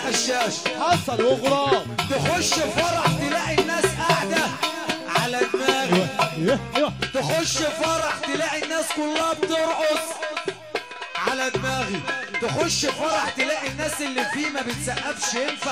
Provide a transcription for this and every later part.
القشاش حصل وغراب تخش فرح تلاقي الناس قاعدة على دماغي ايه ايه تخش فرح تلاقي الناس كلها بترقص على دماغي تخش فرح تلاقي الناس اللي فيه ما بتسقفش ينفع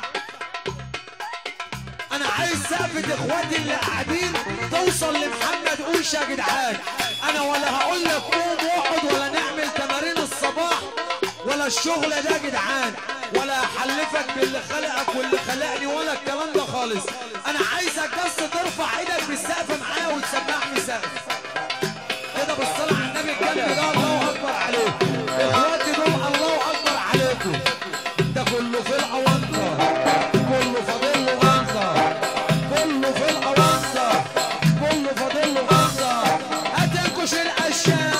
انا عايز سقفة اخواتي اللي قاعدين توصل لمحمد قوش يا جدعان انا ولا هقول لك قوم واقعد ولا نعمل تمارين الصباح ولا الشغل ده يا جدعان ولا هحلفك باللي خلقك واللي خلقني ولا الكلام ده خالص انا عايزك بس ترفع ايدك بالسقف معايا وتسبحني سقف كده بالصلاة على النبي الجنب ده الله أكبر عليكم إخواتي دول الله أكبر عليكم ده كله في الأونطة كله فاضل له غنطة كله في الأونطة كله فاضل له غنطة هتنكش القشاش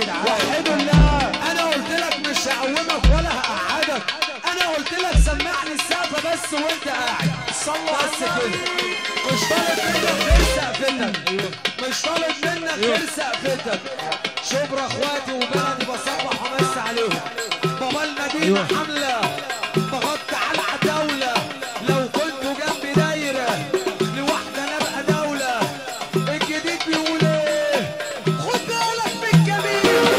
جدعان وحدوا الله انا قلت لك مش هقومك ولا هقعدك انا قلت لك سمعني السقفه بس وانت قاعد صلوا بس كده مش طالب منك غير سقفتك مش طالب منك غير سقفتك شبرا اخواتي وبلدي بصبح ومس عليهم بابا المدينه حمله بغطي على العتاوله لو كنتوا جنبي دايره لوحدة انا ابقى دوله الجديد بيقول ايه خد بالك من الجميل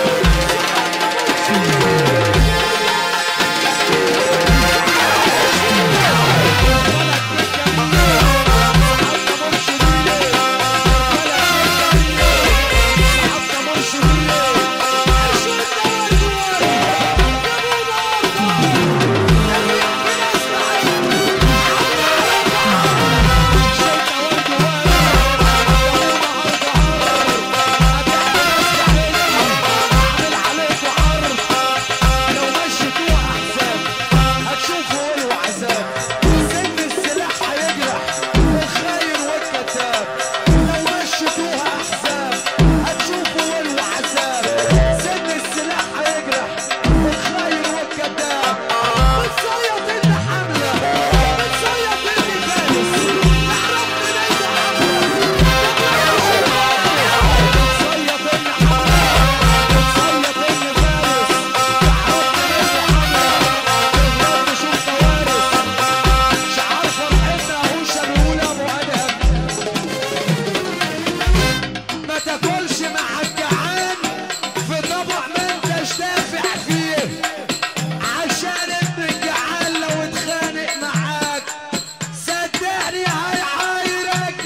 لو مشيتوها احزاب هتشوفوا ايه وعذاب سن السلاح هيجرح الخاين والكتاب لو مشيتوها احزاب هتشوفوا ايه وعذاب سن السلاح هيجرح الخاين والكتاب بتصيط انت حمله بتصيط انت فارس اعرف منين حمله بتصيط انت حمله بتصيط انت فارس ما تاكلش مع الجعان في طبق ما انتش دافع فيه عشان ابن الجعان لو اتخانق معاك صدقني هيعايرك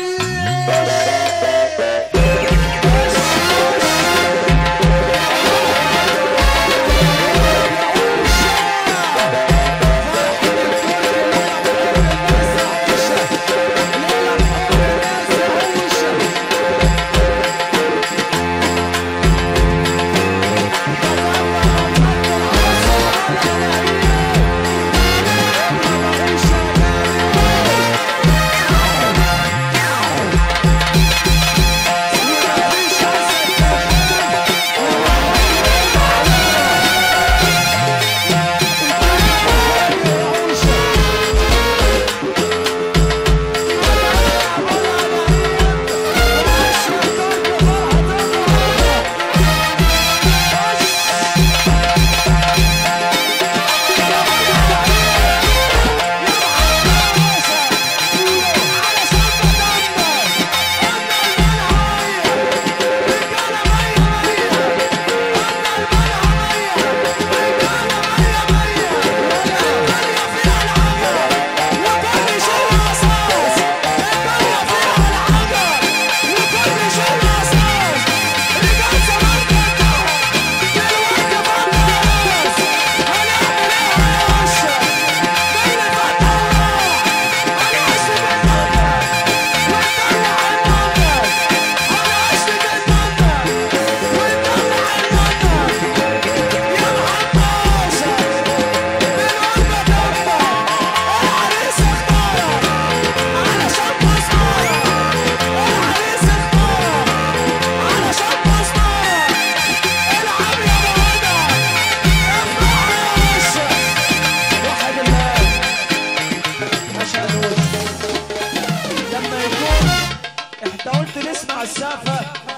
لما يكون انت قلت نسمع السقفة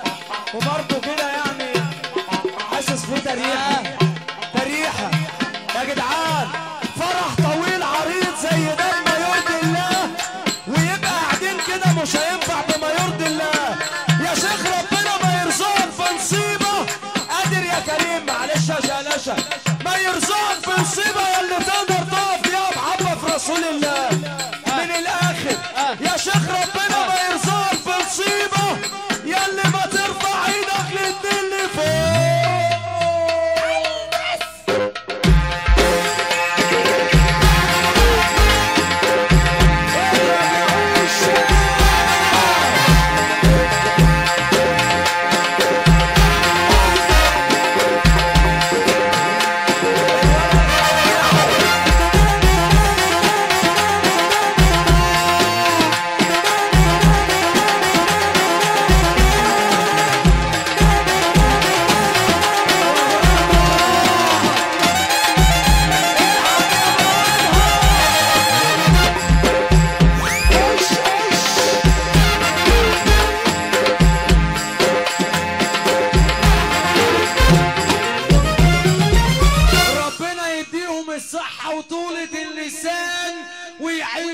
وبرضه كده يعني حاسس في تريحة تريحة يا جدعان فرح طويل عريض زي ده بما يرضي الله ويبقى قاعدين كده مش هينفع بما يرضي الله يا شيخ ربنا ما يرزقك في نصيبة قادر يا كريم معلش يا شلاشة ما يرزقك في نصيبة يا اللي تقدر تقف فيها محبة في رسول الله من الآخر يا شيخ ربنا ما يرزقك في نصيبة يا اللي ما ترفع ايدك للدين اللي فوق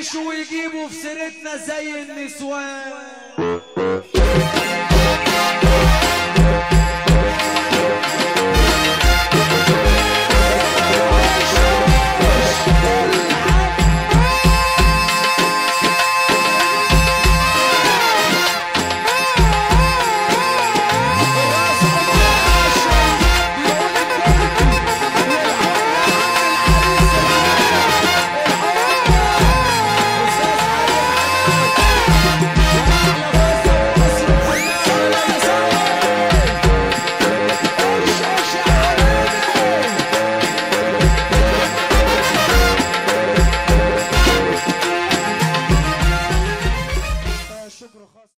يعيشوا ويجيبوا في سيرتنا زي النسوان